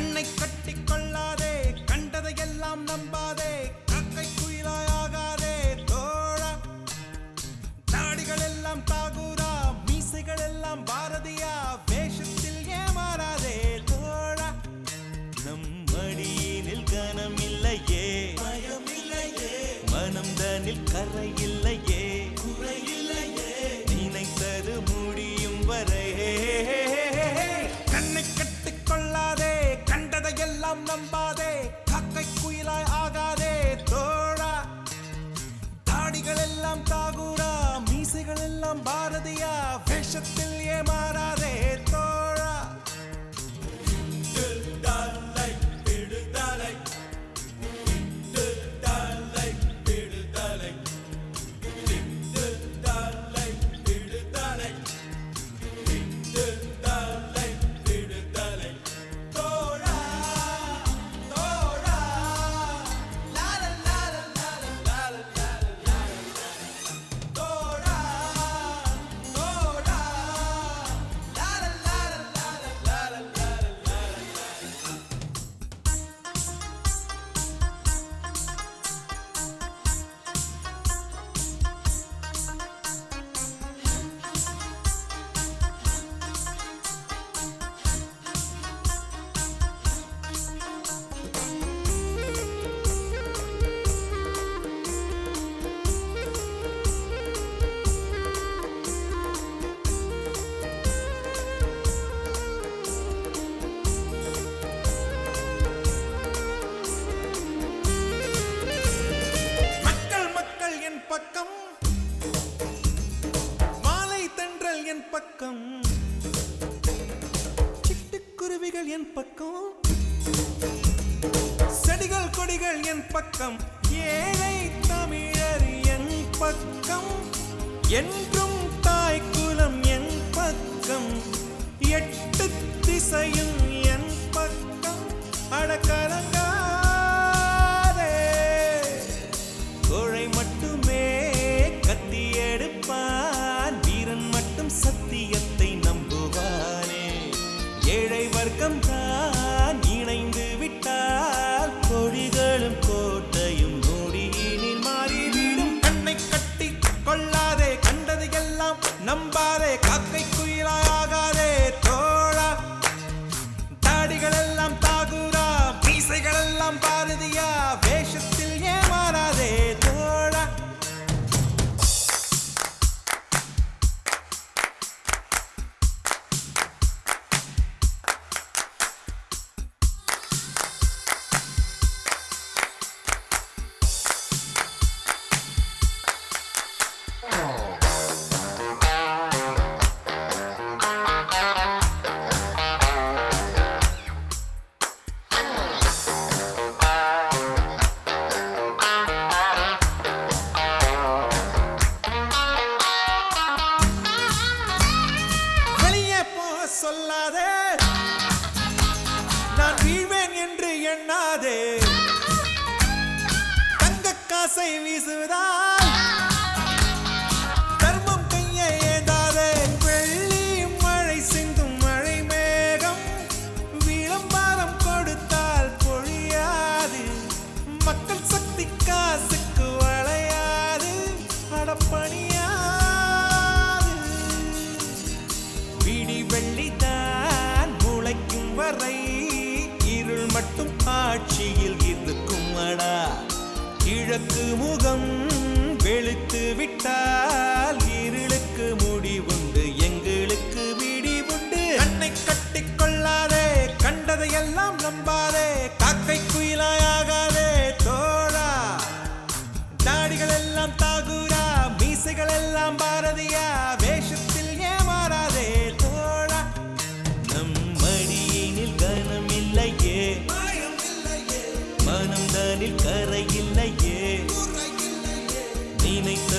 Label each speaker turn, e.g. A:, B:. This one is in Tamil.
A: கண்ணை கட்டிக் கொள்ளாதே கண்டதையெல்லாம் நம்பாதே காக்கை குயிலாயாகாதே தோழா தாடிகள் எல்லாம் தாகூரா மீசைகள் எல்லாம் பாரதியா வேஷத்தில் ஏமாறாதே தோழா நம் மடியினில் கனம் இல்லையே பயமில்லையே மனம் தனில் கரை இல்லையே குறையில்லையே நினைத்தது முடியும் வரை கண்ணை கட்டிக் கொள்ளாதே கண்டதையெல்லாம் நம்பாதே காக்கை குயிலாய் ஆகாதே தோழா தாடிகள் எல்லாம் தாகூரா மீசைகள் எல்லாம் பாரதியா வேஷத்தில் ஏமாறாதே தோழா விடுதலை, விடுதலை, விடுதலை, விடுதலை, விடுதலை, விடுதலை, விடுதலை, விடுதலை. தோழா, தோழா, லா, லா, லா, லா, லா, லா, லா, லா, தோழா, தோழா, லா, லா, லா, லா, லா, லா, லா, லா. மக்கள் மக்கள் என் பக்கம் மாலை தென்றல் என் பக்கம் சிட்டுக்குருவிகள் என் பக்கம் செடிகள் கொடிகள் என் பக்கம் ஏழை தமிழர் என் பக்கம் என்றும் தாய் குலம் என் பக்கம் எட்டு திசையும் என் பக்கம் அடக்கலங்காதே கோழை மட்டுமே கத்தி எடுப்பான் வீரன் மட்டும் சத்தியத்தை நம்புவானே ஏழை வர்க்கம் தான் இணைந்து விட்டால் கொடிகளும் கோட்டையும் நொடியினில் மாறிவிடும் கண்ணை கட்டி கொள்ளாதே கண்டது எல்லாம் நம்பாதே காக்கை குயிலாகாதே தோழா தாடிகள் எல்லாம் தாகூரா மீசைகள் எல்லாம் பாரதியா வேஷத்தில் ஏமாறாதே தோழா வெளியே போக சொல்லாதே நான் வீழ்வேன் என்று எண்ணாதே தங்க காசை வீசுவதால் தர்மம் கையை ஏந்தாதே வெள்ளி மழை சிந்தும் மழை மேகம் விளம்பரம் கொடுத்தால் பொழியாது மக்கள் சக்தி காசுக்கு வளையாது அடப்பணியாது பிடி வெள்ளிதான் முளைக்கும் வரை இருள் மட்டும் ஆட்சியில் இருக்கும் அடா கிழக்கு முகம் வெளுத்து விட்டால் இருளுக்கு முடிவுண்டு எங்களுக்கு விடிவுண்டு கண்ணை கட்டிக் கொள்ளாதே கண்டதையெல்லாம் நம்பாதே காக்கை குயிலாயாகாதே தோழா தாடிகள் எல்லாம் தாகூரா மீசைகள் எல்லாம் பாரதியா வேஷத்தில் ஏமாறாதே தோழா நம் மடியினில் கனம் இல்லையே மனம் தனில் கரை இல்லையே நினைத்த